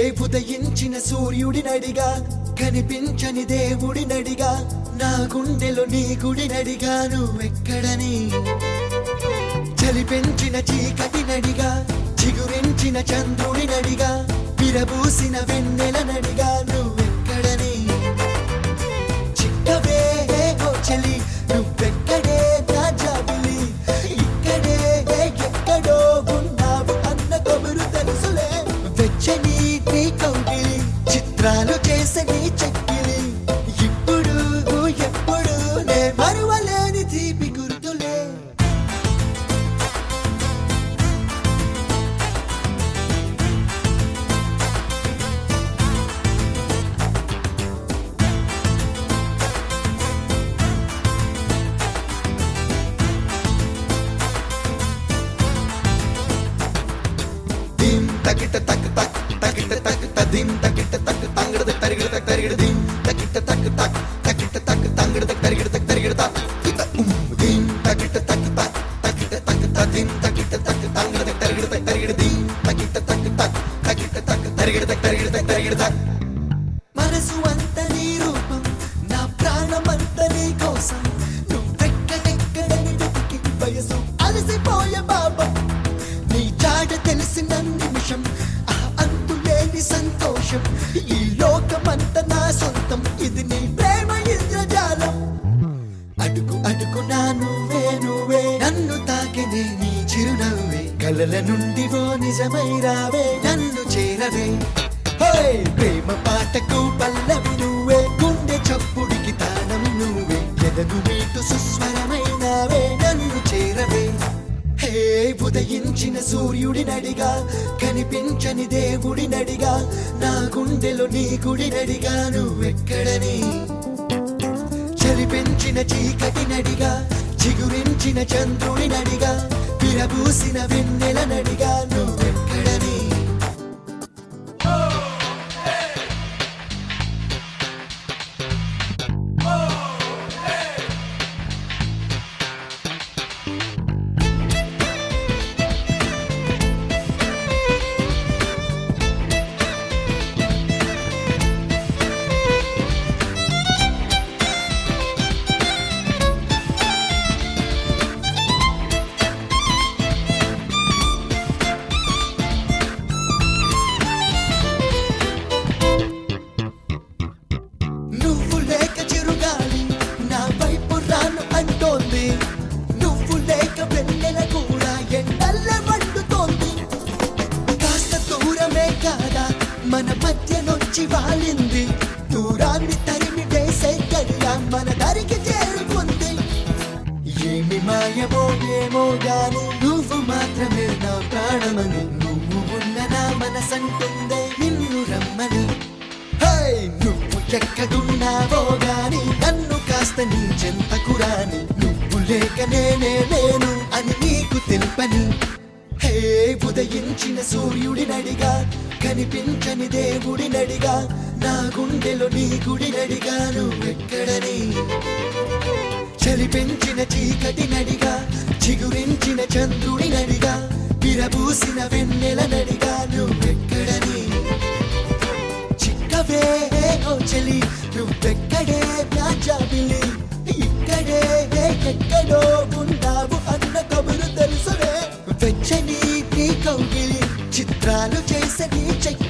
ఉదయించిన సూర్యుడినడిగా కనిపించని దేవుడినడిగా నా గుండెలో నీ గుడినడిగా నువ్వెక్కడని చలి పెంచిన చీకటినడిగా చిగురించిన చంద్రుడినడిగా విరబూసిన వెన్నెలనడిగా నువ్వెక్కడని చిక్కవే ఓ చలి నువ్వెక్కడే నా జాబిలి ఇక్కడే ఎక్కడో ఉన్నావు అన్న కబురు తెలుసులే వెచ్చని నీ కౌగిలి చిత్రాలు చేసే నీ చెక్కిలి ఇప్పుడు ఎప్పుడు నే మరువలేని తీపి గుర్తులే దిం తకిట తక్ తక్ తకిట తక్ తదిం తకిట తక్ తంగడ తరిగిడ తక్ తరిగిడ దిం తకిట తక్ తక్ తకిట తక్ తంగడ తక్ తరిగిడ తక్ తరిగిడ తక్ ఇత ఉమ్ దిం తకిట తక్ తక్ తకిట తక్ తదిం తకిట తక్ తంగడ తక్ తరిగిడ తక్ తరిగిడ దిం తకిట తక్ తక్ తకిట తక్ తరిగిడ తక్ తరిగిడ తక్ తరిగిడ తక్ మనసు అంత నీ రూపం నా ప్రాణమంత నీ కోసం నువ్వెక్కడెక్కడని వెతికి వయసు అలసిపోయే బాబా నీ జాడ తెలిసిన నిమిషం ఆ అంతులేని సంతోషం ఈ లోకమంత నా సొంతం ఇది నీ ప్రేమ ఇంద్రజాలం అడుగు అడుగునా నువ్వే నువ్వే నన్ను తాకినే నీ చిరునవ్వే కలల నుండి ఓ నిజమై రావే నన్ను చేరవే హోయ్ ప్రేమ పాటకు పల్లవి నువ్వే గుండె చప్పుడికి తాళం నువ్వే ఎదగు మీటు సుస్వరమైనావే నన్ను చేరవే హే ఉదయించిన సూర్యుడినడిగా కనిపించని దేవుడినడిగా నా గుండెలో నీ గుడినడిగా నువ్వెక్కడని చలి పెంచిన చీకటినడిగా చిగురించిన చంద్రుడినడిగా విరబూసిన వెన్నెలనడిగా నువ్వెక్కడని నువ్వు లేక చిరుగాలి నా వైపు రాను అంటోంది నువ్వు లేక వెన్నెల కూడా ఎండల్ల మండుతోంది కాస్త దూరమే కాదా మన మధ్య నుంచి వాలింది దూరాన్ని తరిమి వేసే గడియ మన దరికి చేరుకుంది ఏమి మాయమో ఏమో గాని నువ్వు మాత్రమే నా ప్రాణమని నువ్వు ఉన్న నా మనసంటుందే నిన్ను రమ్మని హై నువ్వు ఎక్కడున్నావో గాని నన్ను కాస్త నీ చెంతకు రాని నువ్వు లేక నేనే లేను అని నీకు తెలుపని హే ఉదయించిన సూర్యుడినడిగా కనిపించని దేవుడినడిగా నా గుండెలో నీ గుడినడిగా నువ్వెక్కడని చలి పెంచిన చీకటినడిగా చిగురించిన చంద్రుడినడిగా విరబూసిన వెన్నెలనడిగా నువ్వెక్కడని చిక్కవే ఓ చలి నువ్వెక్కడే నా జాబిలి ఇక్కడే ఎక్కడో ఉన్నావు అన్న కబురు తెలుసులే వెచ్చని నీ కౌగిలి చిత్రాలు చేసే నీ చెక్కి